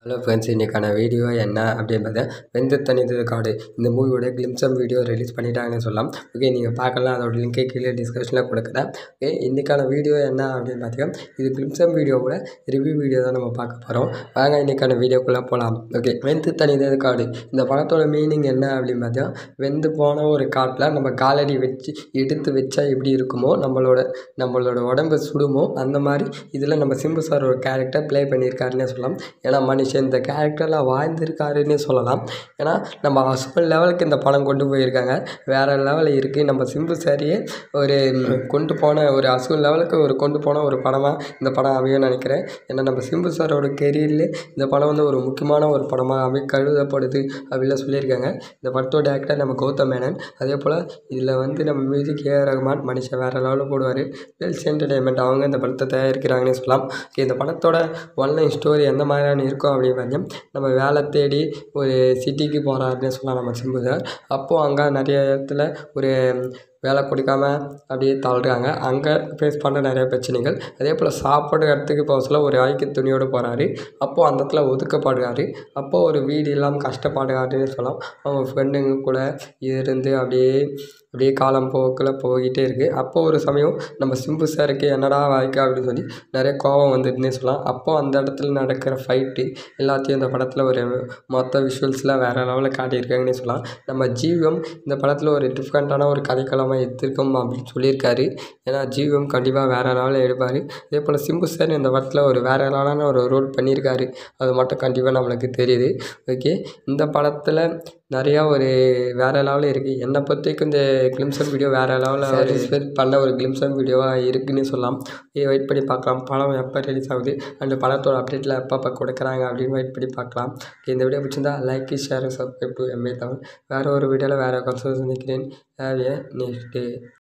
hello friends இன்றைக்கான video என்ன அப்படின்னு பார்த்தா வெந்து தணிந்தது காடு இந்த மூவியோட கிளிம்சம் வீடியோ ரிலீஸ் பண்ணிட்டாங்கன்னு சொல்லலாம் ஓகே நீங்கள் பார்க்கலாம் அதோட லிங்கை கீழே டிஸ்கிரிப்ஷனில் கொடுக்குறேன் ஓகே இன்றைக்கான வீடியோ என்ன அப்படின்னு பார்த்தீங்கன்னா இது கிளிம்சம் வீடியோவோட ரிவ்யூ வீடியோ தான் நம்ம பார்க்க போகிறோம் வாங்க இன்றைக்கான வீடியோக்குள்ளே போகலாம் ஓகே வெந்து தணிந்தது காடு இந்த படத்தோட மீனிங் என்ன அப்படின்னு பார்த்தீங்கன்னா வெந்து போன ஒரு காட்டில் நம்ம காலடி வச்சு எடுத்து வச்சா எப்படி இருக்குமோ நம்மளோட நம்மளோட உடம்பு சுடுமோ அந்த மாதிரி இதில் நம்ம சிம்பு சார் ஒரு கேரக்டர் ப்ளே பண்ணியிருக்காருன்னே சொல்லலாம் ஏன்னா மனுஷன் இந்த கேரக்டரில் வாழ்ந்திருக்காருன்னே சொல்லலாம் ஏன்னா நம்ம ஹஸ்பண்ட் லெவலுக்கு இந்த படம் கொண்டு போயிருக்காங்க வேறு லெவலில் இருக்குது நம்ம சிம்பு சாரியே ஒரு கொண்டு போன ஒரு அசுவல் லெவலுக்கு ஒரு கொண்டு போன ஒரு படமாக இந்த படம் அமையும் நினைக்கிறேன் ஏன்னா நம்ம சிம்பு சாரோட கெரியர்லேயே இந்த படம் வந்து ஒரு முக்கியமான ஒரு படமாக அமை கருதப்படுது அப்படிலாம் சொல்லியிருக்காங்க இந்த படத்தோட டேரக்டர் நம்ம கௌதம் மேனன் அதே போல் இதில் வந்து நம்ம மியூசிக் ஏ ரகுமான் மனுஷன் வேறு லெவலில் போடுவார் வெல்ஸ் என்டர்டைன்மெண்ட் அவங்க இந்த படத்தை தயாரிக்கிறாங்கன்னே சொல்லலாம் Okay, இந்த படத்தோட ஒன்லைன் ஸ்டோரி எந்த மாதிரியான இருக்கும் அப்படின்னு பார்த்தீங்கன்னா நம்ம வேலை தேடி ஒரு சிட்டிக்கு போகிறாருன்னு சொல்லலாம் நம்ம சிம்பு சார் அப்போது அங்கே நிறைய இடத்துல ஒரு வேலை கொடுக்காம அப்படியே தள்ளுறாங்க அங்கே ஃபேஸ் பண்ணுற நிறைய பிரச்சனைகள் அதே போல் சாப்பாடு இடத்துக்கு போக சொல்ல ஒரு ஐக்கிய துணியோடு போகிறாரு அப்போது அந்த இடத்துல ஒதுக்கப்படுறாரு அப்போது ஒரு வீடு இல்லாமல் கஷ்டப்படுறாருன்னு சொல்லலாம் அவங்க ஃப்ரெண்டுங்க கூட இருந்து அப்படியே அப்படியே காலம் போக்கில் போய்கிட்டே இருக்குது அப்போது ஒரு சமயம் நம்ம சிம்பு சாருக்கு என்னடா வாழ்க்கை அப்படின்னு சொல்லி நிறைய கோபம் வந்துட்டுனே சொல்லலாம் அப்போது அந்த இடத்துல நடக்கிற ஃபைட்டு எல்லாத்தையும் இந்த படத்தில் ஒரு மொத்த விஷுவல்ஸ்லாம் வேறு லெவலில் காட்டியிருக்காங்கன்னே சொல்லலாம் நம்ம ஜீவம் இந்த படத்தில் ஒரு டிஃப்ரெண்ட்டான ஒரு கதைக்களமாக எடுத்திருக்கோம் அப்படின்னு சொல்லியிருக்காரு ஏன்னா ஜீவம் கண்டிப்பாக வேறு லெவலில் எடுப்பார் அதே போல் சிம்பு சார் இந்த படத்தில் ஒரு வேறு லெவலான ஒரு ரோல் பண்ணியிருக்காரு அது மட்டும் கண்டிப்பாக நம்மளுக்கு தெரியுது ஓகே இந்த படத்தில் நிறையா ஒரு வேறு லெவலில் இருக்குது என்னை பொறுத்த வரைக்கும் இந்த கிளிம்சன் வீடியோ வேறு லெவலில் சாட்டிஸ்ஃபைட் பண்ண ஒரு கிளிம்சன் வீடியோவாக இருக்குன்னு சொல்லலாம் வெயிட் பண்ணி பார்க்கலாம் படம் எப்போ ரிலீஸ் ஆகுது அண்ட் படத்தோட அப்டேட்டில் எப்போ கொடுக்குறாங்க அப்படின்னு வெயிட் பண்ணி பார்க்கலாம் Okay, இந்த வீடியோ பிடிச்சிருந்தா like share subscribe to M A Tamil வேறு ஒரு வீடியோவில் வேறு கன்சர்ஸ் நிற்கிறேன் ஹேவ் ஏ நெக்ஸ்ட் டே